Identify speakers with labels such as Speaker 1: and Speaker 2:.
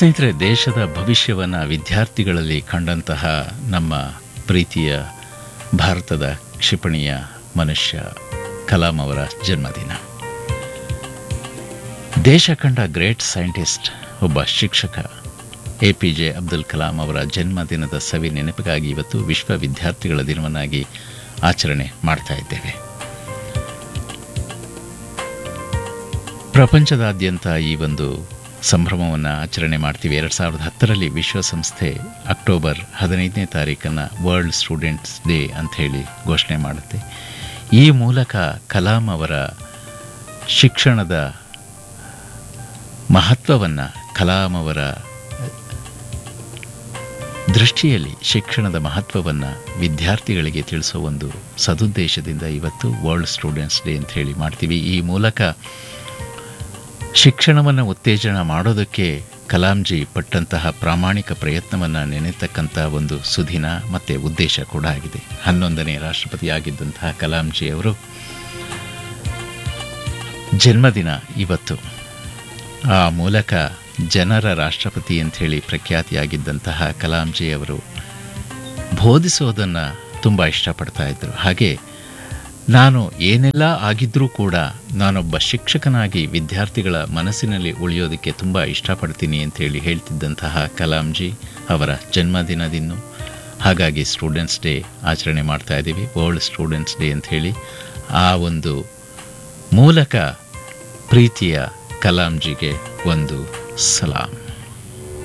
Speaker 1: ಸ್ನೇಹಿತರೆ ದೇಶದ ಭವಿಷ್ಯವನ್ನು ವಿದ್ಯಾರ್ಥಿಗಳಲ್ಲಿ ಕಂಡಂತಹ ನಮ್ಮ ಪ್ರೀತಿಯ ಭಾರತದ ಕ್ಷಿಪಣಿಯ ಮನುಷ್ಯ ಕಲಾಂ ಅವರ ಜನ್ಮದಿನ ದೇಶ ಕಂಡ ಗ್ರೇಟ್ ಸೈಂಟಿಸ್ಟ್ ಒಬ್ಬ ಶಿಕ್ಷಕ A P J Abdul Kalam ಅವರ ಜನ್ಮದಿನದ ಸವಿ ನೆನಪಿಗಾಗಿ ಇವತ್ತು ವಿಶ್ವ ವಿದ್ಯಾರ್ಥಿಗಳ ದಿನವನ್ನಾಗಿ ಆಚರಣೆ ಮಾಡ್ತಾ ಇದ್ದೇವೆ ಪ್ರಪಂಚದಾದ್ಯಂತ ಈ ಒಂದು ಸಂಭ್ರಮವನ್ನು ಆಚರಣೆ ಮಾಡ್ತೀವಿ ಎರಡು ಸಾವಿರದ ಹತ್ತರಲ್ಲಿ ವಿಶ್ವಸಂಸ್ಥೆ ಅಕ್ಟೋಬರ್ ಹದಿನೈದನೇ ತಾರೀಕನ್ನು ವರ್ಲ್ಡ್ ಸ್ಟೂಡೆಂಟ್ಸ್ ಡೇ ಅಂತ ಹೇಳಿ ಘೋಷಣೆ ಮಾಡುತ್ತೆ ಈ ಮೂಲಕ ಕಲಾಂ ಅವರ ಶಿಕ್ಷಣದ ಮಹತ್ವವನ್ನು ಕಲಾಂ ಅವರ ದೃಷ್ಟಿಯಲ್ಲಿ ಶಿಕ್ಷಣದ ಮಹತ್ವವನ್ನು ವಿದ್ಯಾರ್ಥಿಗಳಿಗೆ ತಿಳಿಸೋ ಒಂದು ಸದುದ್ದೇಶದಿಂದ ಇವತ್ತು ವರ್ಲ್ಡ್ ಸ್ಟೂಡೆಂಟ್ಸ್ ಡೇ ಅಂತ ಹೇಳಿ ಮಾಡ್ತೀವಿ ಈ ಮೂಲಕ ಶಿಕ್ಷಣವನ್ನು ಉತ್ತೇಜನ ಮಾಡೋದಕ್ಕೆ ಕಲಾಂಜಿ ಪಟ್ಟಂತಹ ಪ್ರಾಮಾಣಿಕ ಪ್ರಯತ್ನವನ್ನು ನೆನೆತಕ್ಕಂಥ ಒಂದು ಸುದಿನ ಮತ್ತು ಉದ್ದೇಶ ಕೂಡ ಆಗಿದೆ ಹನ್ನೊಂದನೇ ರಾಷ್ಟ್ರಪತಿಯಾಗಿದ್ದಂತಹ ಕಲಾಂಜಿ ಅವರು ಜನ್ಮದಿನ ಇವತ್ತು ಆ ಮೂಲಕ ಜನರ ರಾಷ್ಟ್ರಪತಿ ಅಂಥೇಳಿ ಪ್ರಖ್ಯಾತಿಯಾಗಿದ್ದಂತಹ ಕಲಾಂಜಿ ಅವರು ಬೋಧಿಸೋದನ್ನು ತುಂಬ ಇಷ್ಟಪಡ್ತಾ ಇದ್ದರು ಹಾಗೆ ನಾನು ಏನೆಲ್ಲ ಆಗಿದ್ರೂ ಕೂಡ ನಾನೊಬ್ಬ ಶಿಕ್ಷಕನಾಗಿ ವಿದ್ಯಾರ್ಥಿಗಳ ಮನಸ್ಸಿನಲ್ಲಿ ಉಳಿಯೋದಕ್ಕೆ ತುಂಬ ಇಷ್ಟಪಡ್ತೀನಿ ಅಂತೇಳಿ ಹೇಳ್ತಿದ್ದಂತಹ ಕಲಾಂಜಿ ಅವರ ಜನ್ಮದಿನದಿನ್ನು ಹಾಗಾಗಿ ಸ್ಟೂಡೆಂಟ್ಸ್ ಡೇ ಆಚರಣೆ ಮಾಡ್ತಾ ಇದ್ದೀವಿ ವರ್ಲ್ಡ್ ಸ್ಟೂಡೆಂಟ್ಸ್ ಡೇ ಅಂತ ಹೇಳಿ ಆ ಒಂದು ಮೂಲಕ ಪ್ರೀತಿಯ ಕಲಾಂಜಿಗೆ ಒಂದು ಸಲಾಂ